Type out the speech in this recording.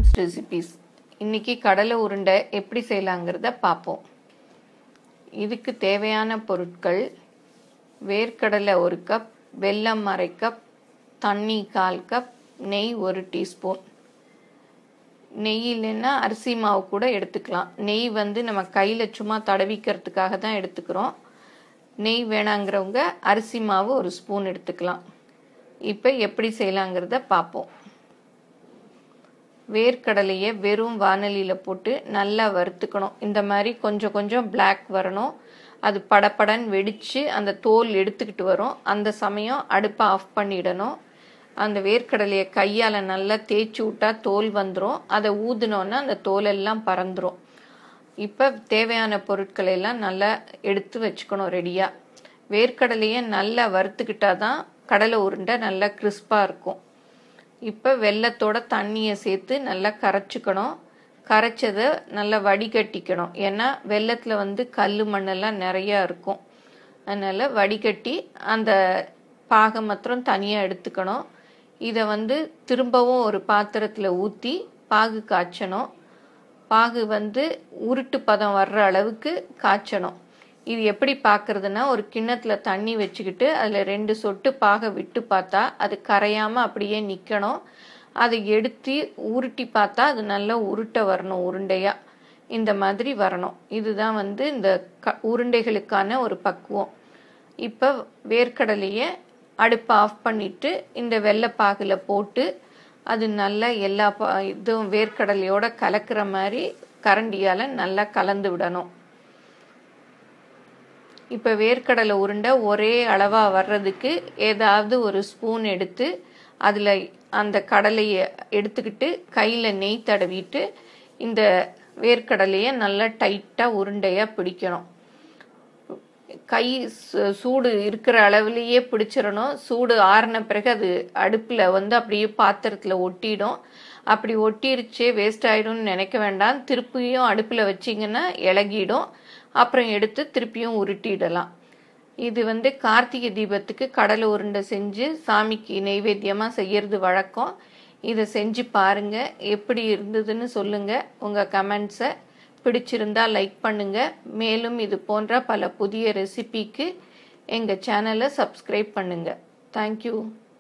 mams recipes இன்னைக்கு கடலை உருண்டை எப்படி செய்யலாங்கிறத பார்ப்போம் இதுக்கு தேவையான பொருட்கள் வேர்க்கடலை ஒரு கப் வெல்லம் அரை கப் தண்ணி கால் கப் நெய் ஒரு டீஸ்பூன் நெய் இல்லைன்னா அரிசி மாவு கூட எடுத்துக்கலாம் நெய் வந்து நம்ம கையில் சும்மா தடவிக்கிறதுக்காக தான் எடுத்துக்கிறோம் நெய் வேணாங்கிறவங்க அரிசி மாவு ஒரு ஸ்பூன் எடுத்துக்கலாம் இப்போ எப்படி செய்யலாங்கிறத பார்ப்போம் வேர்க்கடலையை வெறும் வானலியில் போட்டு நல்லா வறுத்துக்கணும் இந்த மாதிரி கொஞ்சம் கொஞ்சம் பிளாக் வரணும் அது படப்படன்னு வெடித்து அந்த தோல் எடுத்துக்கிட்டு வரும் அந்த சமயம் அடுப்பை ஆஃப் பண்ணிடணும் அந்த வேர்க்கடலையை கையால் நல்லா தேய்ச்சி விட்டா தோல் வந்துடும் அதை ஊதுனோன்னா அந்த தோலெல்லாம் பறந்துடும் இப்போ தேவையான பொருட்களை எல்லாம் நல்லா எடுத்து வச்சுக்கணும் ரெடியாக வேர்க்கடலையை நல்லா வறுத்துக்கிட்டா தான் கடலை உருண்டை நல்லா கிறிஸ்பாக இருக்கும் இப்போ வெள்ளத்தோட தண்ணியை சேர்த்து நல்லா கரைச்சிக்கணும் கரைச்சதை நல்லா வடிகட்டிக்கணும் ஏன்னா வெள்ளத்தில் வந்து கல் மண்ணெல்லாம் நிறையா இருக்கும் அதனால் வடிகட்டி அந்த பாகை மாத்திரம் தனியாக எடுத்துக்கணும் இதை வந்து திரும்பவும் ஒரு பாத்திரத்தில் ஊற்றி பாகு காய்ச்சணும் பாகு வந்து உருட்டு பதம் வர்ற அளவுக்கு காய்ச்சணும் இது எப்படி பார்க்குறதுனா ஒரு கிண்ணத்தில் தண்ணி வச்சுக்கிட்டு அதில் ரெண்டு சொட்டு பாகை விட்டு பார்த்தா அது கரையாமல் அப்படியே நிற்கணும் அதை எடுத்து உருட்டி பார்த்தா அது நல்லா உருட்ட வரணும் உருண்டையாக இந்த மாதிரி வரணும் இதுதான் வந்து இந்த க உருண்டைகளுக்கான ஒரு பக்குவம் இப்போ வேர்க்கடலையை அடுப்பை ஆஃப் பண்ணிவிட்டு இந்த வெள்ளைப்பாகில் போட்டு அது நல்லா எல்லா பா இதுவும் வேர்க்கடலையோட கலக்கிற மாதிரி கரண்டியால் நல்லா கலந்து விடணும் இப்போ வேர்க்கடலை உருண்டை ஒரே அளவாக வர்றதுக்கு ஏதாவது ஒரு ஸ்பூன் எடுத்து அதில் அந்த கடலையை எடுத்துக்கிட்டு கையில் நெய் தடவிட்டு இந்த வேர்க்கடலையை நல்லா டைட்டாக உருண்டையாக பிடிக்கணும் கை சூடு இருக்கிற அளவுலேயே பிடிச்சிடணும் சூடு ஆறின பிறகு அது அடுப்பில் வந்து அப்படியே பாத்திரத்தில் ஒட்டிடும் அப்படி ஒட்டிருச்சே வேஸ்ட் ஆகிடும்னு நினைக்க வேண்டாம் திருப்பியும் அடுப்பில் வச்சிங்கன்னா இலகிடும் அப்புறம் எடுத்து திருப்பியும் உருட்டிடலாம் இது வந்து கார்த்திகை தீபத்துக்கு கடலை உருண்டை செஞ்சு சாமிக்கு நெய்வேத்தியமாக செய்யறது வழக்கம் இதை செஞ்சு பாருங்கள் எப்படி இருந்ததுன்னு சொல்லுங்கள் உங்கள் கமெண்ட்ஸை பிடிச்சிருந்தா லைக் பண்ணுங்கள் மேலும் இது போன்ற பல புதிய ரெசிபிக்கு எங்கள் சேனலை சப்ஸ்கிரைப் பண்ணுங்கள் தேங்க்யூ